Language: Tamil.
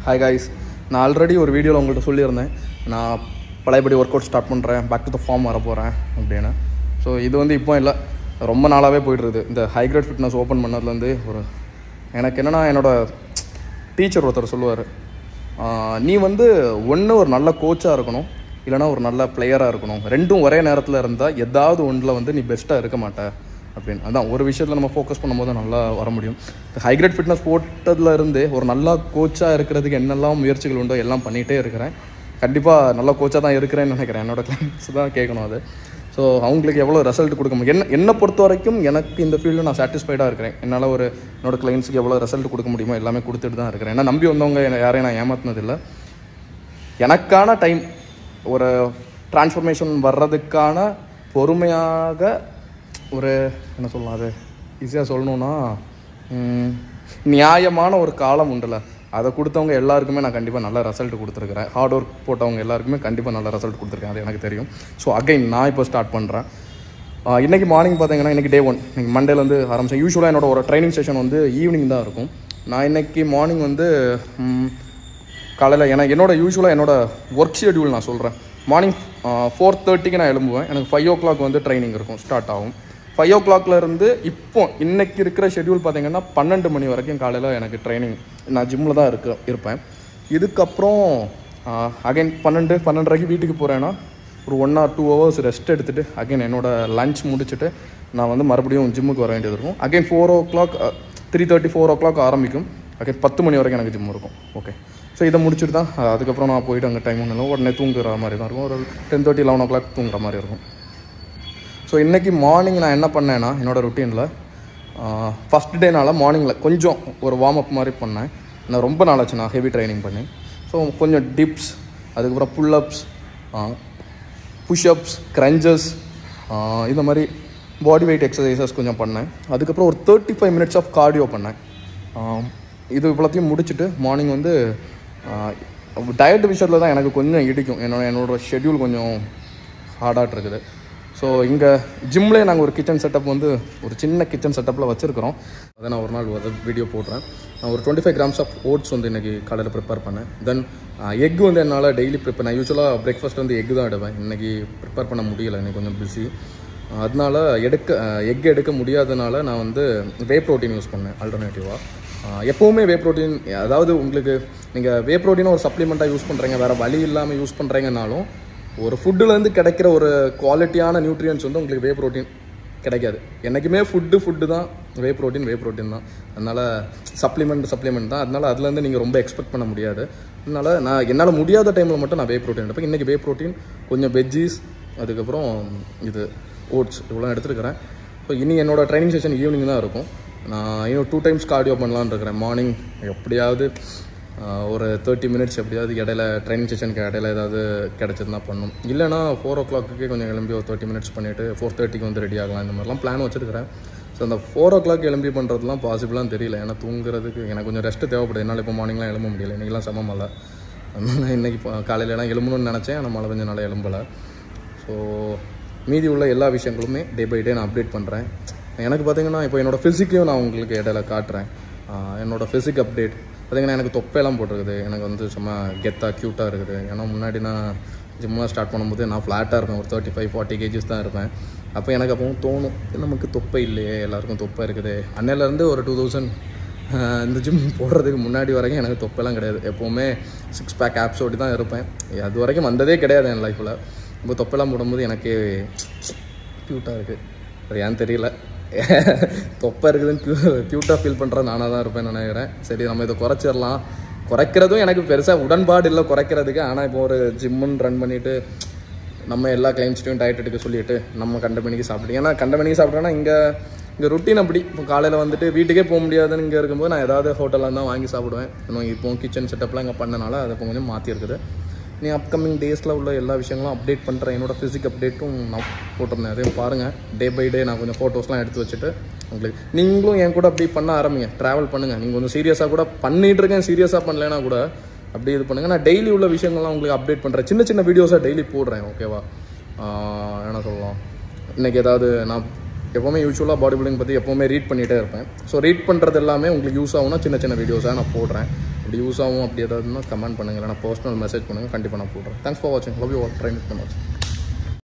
ஹாய் காய்ஸ் நான் ஆல்ரெடி ஒரு வீடியோவில் உங்கள்கிட்ட சொல்லியிருந்தேன் நான் பழையபடி ஒர்க் அவுட் ஸ்டார்ட் பண்ணுறேன் பேக் டு த ஃபார்ம் வர போகிறேன் அப்படின்னு ஸோ இது வந்து இப்போ இல்லை ரொம்ப நாளாகவே போயிட்டுருது இந்த ஹை கிரேட் ஃபிட்னஸ் ஓப்பன் பண்ணதுலேருந்து ஒரு எனக்கு என்னென்னா என்னோட டீச்சர் ஒருத்தர் சொல்லுவார் நீ வந்து ஒன்று ஒரு நல்ல கோச்சாக இருக்கணும் இல்லைனா ஒரு நல்ல பிளேயராக இருக்கணும் ரெண்டும் ஒரே நேரத்தில் இருந்தால் ஏதாவது ஒன்றில் வந்து நீ பெஸ்ட்டாக இருக்க மாட்ட அப்படின்னு அதான் ஒரு விஷயத்தில் நம்ம ஃபோக்கஸ் பண்ணும்போது நல்லா வர முடியும் ஹை கிரேட் ஃபிட்னஸ் போட்டதுல இருந்து ஒரு நல்ல கோச்சாக இருக்கிறதுக்கு என்னெல்லாம் முயற்சிகள் உண்டோ எல்லாம் பண்ணிகிட்டே இருக்கிறேன் கண்டிப்பாக நல்ல கோச்சாக தான் இருக்கிறேன்னு நினைக்கிறேன் என்னோட கிளைண்ட்ஸ் தான் கேட்கணும் அது ஸோ அவங்களுக்கு எவ்வளோ ரிசல்ட் கொடுக்க முடியும் என்ன என்னை பொறுத்த வரைக்கும் எனக்கு இந்த ஃபீல்டில் நான் சாட்டிஸ்ஃபைடாக இருக்கிறேன் என்னால் ஒரு என்னோட கிளைண்ட்ஸுக்கு எவ்வளோ ரிசல்ட் கொடுக்க முடியுமோ எல்லாமே கொடுத்துட்டு தான் இருக்கிறேன் ஏன்னா நம்பி வந்தவங்க என்னை யாரையும் நான் ஏமாத்தினதில்லை எனக்கான டைம் ஒரு டிரான்ஸ்ஃபர்மேஷன் வர்றதுக்கான பொறுமையாக ஒரு என்ன சொல்லலாம் அது ஈஸியாக சொல்லணுன்னா ம், நியாயமான ஒரு காலம் உண்டுல அதை கொடுத்தவங்க எல்லாருக்குமே நான் கண்டிப்பாக நல்ல ரிசல்ட் கொடுத்துருக்குறேன் ஹார்ட் ஒர்க் போட்டவங்க எல்லாருக்குமே கண்டிப்பாக நல்ல ரிசல்ட் கொடுத்துருக்கேன் அது எனக்கு தெரியும் ஸோ அகைன் நான் இப்போ ஸ்டார்ட் பண்ணுறேன் இன்றைக்கி மார்னிங் பார்த்தீங்கன்னா இன்றைக்கி டே ஒன் இன்றைக்கி மண்டேலேருந்து ஆரம்பித்தேன் யூஸ்வலாக என்னோட ஒரு ட்ரைனிங் செஷன் வந்து ஈவினிங் தான் இருக்கும் நான் இன்றைக்கி மார்னிங் வந்து ம், காலையில் எனக்கு என்னோட யூஸ்வலாக என்னோட ஒர்க் ஷெடியூல் நான் சொல்கிறேன் மார்னிங் ஃபோர் தேர்ட்டிக்கு நான் எழும்புவேன் எனக்கு ஃபைவ் ஓ கிளாக் வந்து ட்ரைனிங் இருக்கும் ஸ்டார்ட் ஆகும் ஃபைவ் ஓ கிளாக்ல இருந்து இப்போ இன்னைக்கு இருக்கிற ஷெடியூல் பார்த்தீங்கன்னா பன்னெண்டு மணி வரைக்கும் காலையில் எனக்கு ட்ரைனிங் நான் ஜிம்மில் தான் இருக்க இருப்பேன் இதுக்கப்புறம் அகைன் பன்னெண்டு பன்னெண்டரைக்கு வீட்டுக்கு போகிறேன்னா ஒரு one or two hours rest எடுத்துகிட்டு அகைன் என்னோட லஞ்ச் முடிச்சுட்டு நான் வந்து மறுபடியும் ஜிம்முக்கு வர வேண்டியது இருக்கும் again four o'clock three thirty four o'clock ஆரம்பிக்கும் அகைன் பத்து மணி வரைக்கும் எனக்கு ஜிம் இருக்கும் ஓகே ஸோ இதை முடிச்சுட்டு தான் அஹ், அதுக்கப்புறம் நான் போயிட்டு அங்கே டைம் ஒன்றும் உடனே தூங்குற மாதிரி தான் இருக்கும் ஒரு ten thirty eleven o'clock தூங்குற மாதிரி இருக்கும் ஸோ இன்றைக்கி மார்னிங் நான் என்ன பண்ணேன்னா என்னோட ருட்டீனில் ஃபஸ்ட் டேனால மார்னிங்கில் கொஞ்சம் ஒரு வார்ம் அப் மாதிரி பண்ணேன் நான் ரொம்ப நாளாச்சு நான் ஹெவி ட்ரைனிங் பண்ணி ஸோ கொஞ்சம் டிப்ஸ் அதுக்கப்புறம் புல்லப்ஸ் புஷ்அப்ஸ் க்ரஞ்சஸ் இந்த மாதிரி பாடி வெயிட் எக்ஸசைசஸ் கொஞ்சம் பண்ணேன் அதுக்கப்புறம் ஒரு thirty five minutes of cardio பண்ணேன் ஆஹ் இது இவ்வளோத்தையும் முடிச்சுட்டு மார்னிங் வந்து டயட் விஷயத்தில் தான் எனக்கு கொஞ்சம் இடிக்கும் என்னோட என்னோட ஷெட்யூல் கொஞ்சம் ஹார்டாக இருக்குது ஸோ இங்கே ஜிம்லேயே நாங்கள் ஒரு கிச்சன் செட்டப் வந்து ஒரு சின்ன கிச்சன் செட்டப்பில் வச்சுருக்கிறோம் அதை நான் ஒரு நாள் ஒரு வீடியோ போடுறேன் நான் ஒரு twenty five grams of oats வந்து இன்றைக்கி காலையில் ப்ரிப்பேர் பண்ணேன் தென் எக் வந்து என்னால் டெய்லி ப்ரிப்பேர் நான் யூஸ்வலாக பிரேக்ஃபாஸ்ட் வந்து எக் தான் எடுப்பேன் இன்றைக்கி ப்ரிப்பேர் பண்ண முடியல இன்னைக்கு கொஞ்சம் பிஸி அதனால எடுக்க எக் எடுக்க முடியாதனால நான் வந்து வே ப்ரோட்டீன் யூஸ் பண்ணேன் ஆல்டர்னேட்டிவாக எப்போவுமே வே ப்ரோட்டீன் அதாவது உங்களுக்கு நீங்கள் வே ப்ரோட்டீனை ஒரு சப்ளிமெண்ட்டாக யூஸ் பண்ணுறீங்க வேறு வழி இல்லாமல் யூஸ் பண்ணுறீங்கனாலும் ஒரு ஃபுட்டுலேருந்து கிடைக்கிற ஒரு குவாலிட்டியான நியூட்ரியன்ஸ் வந்து உங்களுக்கு வே ப்ரோட்டீன் கிடைக்காது என்றைக்குமே ஃபுட்டு ஃபுட்டு தான் வே ப்ரோட்டீன் வே ப்ரோட்டீன் தான் அதனால் சப்ளிமெண்ட் சப்ளிமெண்ட் தான் அதனால் அதுலேருந்து நீங்கள் ரொம்ப எக்ஸ்பெக்ட் பண்ண முடியாது அதனால் நான் என்னால் முடியாத டைமில் மட்டும் நான் வே ப்ரோட்டீன் எடுப்பேன் இன்றைக்கி வே ப்ரோட்டீன் கொஞ்சம் வெஜ்ஜீஸ் அதுக்கப்புறம் இது ஓட்ஸ் இவ்வளோ எடுத்துருக்கிறேன் ஸோ இனி என்னோட ட்ரைனிங் செஷன் ஈவினிங் தான் இருக்கும் நான் இன்னும் டூ டைம்ஸ் கார்டியோ பண்ணலான்னு இருக்கிறேன் மார்னிங் எப்படியாவது ஆஹ், ஒரு தேர்ட்டி மினிட்ஸ் எப்படியாவது இடையில ட்ரைனிங் செஷனுக்கு இடையில ஏதாவது கிடச்சதுனா பண்ணும் இல்லைனா ஃபோர் ஓ கிளாக்குக்கே கொஞ்சம் எழும்பி ஒரு தேர்ட்டி மினிட்ஸ் பண்ணிவிட்டு ஃபோர் தேர்ட்டிக்கு வந்து ரெடி ஆகலாம் இந்த மாதிரிலாம் பிளான் வச்சுருக்கிறேன் ஸோ அந்த ஃபோர் ஓ கிளாக் எழும்பி பண்ணுறதுலாம் பாசிபிளாக தெரியல ஏன்னா தூங்குறதுக்கு எனக்கு கொஞ்சம் ரெஸ்ட்டு தேவைப்படுது என்னால் இப்போ மார்னிங்லாம் எழும்ப முடியல இன்றைக்கெலாம் செம மழை அதனால இன்றைக்கி காலையிலலாம் எழும்பணும்னு நினச்சேன் ஆனால் மழை கொஞ்சம் நாள் எழும்பலை ஸோ மீதி உள்ள எல்லா விஷயங்களுமே டே பை டே நான் அப்டேட் பண்ணுறேன் எனக்கு பார்த்தீங்கன்னா இப்போ என்னோட ஃபிசிக்கையும் நான் உங்களுக்கு இடையில காட்டுறேன் ஆஹ் என்னோட ஃபிசிக் அப்டேட் பார்த்தீங்கன்னா எனக்கு தொப்பையெல்லாம் போட்டிருக்குது எனக்கு வந்து சும்மா கெத்தாக க்யூட்டாக இருக்குது ஏன்னா முன்னாடி நான் ஜிம்லாம் ஸ்டார்ட் பண்ணும்போது நான் ஃப்ளாட்டாக இருப்பேன் ஒரு தேர்ட்டி ஃபைவ் ஃபார்ட்டி கேஜிஸ் தான் இருப்பேன் அப்போ எனக்கு அப்பவும் தோணும் நமக்கு தொப்பை இல்லையே எல்லாருக்கும் தொப்பை இருக்குது அன்னையிலேருந்து ஒரு டூ தௌசண்ட் இந்த ஜிம் போடுறதுக்கு முன்னாடி வரைக்கும் எனக்கு தொப்பைலாம் கிடையாது எப்போவுமே சிக்ஸ் பேக் ஆப்ஸோடு தான் இருப்பேன் அது வரைக்கும் வந்ததே கிடையாது என் லைஃப்பில் இப்போ தொப்பைலாம் போடும்போது எனக்கே க்யூட்டாக இருக்குது அது ஏன்னு தெரியல தொப்பை இருக்குதுன்னு க்யூ க்யூட்டாக ஃபீல் பண்ணுறது நானாக தான் இருப்பேன் நினைக்கிறேன் சரி நம்ம இதை குறைச்சிடலாம் குறைக்கிறதும் எனக்கு பெருசாக உடன்பாடு இல்லை குறைக்கிறதுக்கு ஆனால் இப்போ ஒரு ஜிம்முன்னு ரன் பண்ணிவிட்டு நம்ம எல்லா கிளைண்ட்ஸ்ட்டையும் டயட் எடுக்க சொல்லிட்டு நம்ம கண்ட மணிக்கு சாப்பிட்டு ஏன்னா கண்ட மணிக்கு சாப்பிட்டோன்னா இங்கே இங்கே ருட்டீன் அப்படி இப்போ காலையில் வந்துட்டு வீட்டுக்கே போக முடியாதுன்னு இங்கே இருக்கும்போது நான் ஏதாவது ஹோட்டலில் தான் வாங்கி சாப்பிடுவேன் இன்னும் இப்போ கிச்சன் செட்டப்லாம் இங்கே பண்ணனால அதை இப்போ கொஞ்சம் மாற்றி இருக்குது நீ அப்கமிங் டேஸில் உள்ள எல்லா விஷயங்களும் அப்டேட் பண்ணுறேன் என்னோட ஃபிசிக் அப்டேட்டும் நான் போட்டிருந்தேன் அதையும் பாருங்கள் டே பை டே நான் கொஞ்சம் ஃபோட்டோஸ்லாம் எடுத்து வச்சுட்டு உங்களுக்கு நீங்களும் என் கூட அப்படி பண்ண ஆரம்பிங்க ட்ராவல் பண்ணுங்கள் நீங்கள் கொஞ்சம் சீரியஸாக கூட பண்ணிகிட்டு இருக்கேன் சீரியஸாக பண்ணலைன்னா கூட அப்படி இது பண்ணுங்கள் நான் டெய்லி உள்ள விஷயங்கள்லாம் உங்களுக்கு அப்டேட் பண்ணுறேன் சின்ன சின்ன வீடியோஸாக டெய்லி போடுறேன் ஓகேவா ஆஹ் என்ன சொல்லலாம் இன்றைக்கி ஏதாவது நான் எப்போவுமே யூஸ்வலாக பாடி பில்டிங் பற்றி எப்போவுமே ரீட் பண்ணிகிட்டே இருப்பேன் ஸோ ரீட் பண்ணுறது எல்லாமே உங்களுக்கு யூஸ் ஆகும்னா சின்ன சின்ன வீடியோஸாக நான் போடுறேன் அப்படி யூஸ் ஆகும் அப்படி ஏதாவதுன்னா கமெண்ட் பண்ணுங்கள் இல்லைனா பர்சனல் மெசேஜ் பண்ணுங்கள் கண்டிப்பாக நான் போடுறேன் தேங்க்ஸ் ஃபார் வாட்சிங் லவ் யூ ஆல் ட்ரை பண்ண வாட்சிங்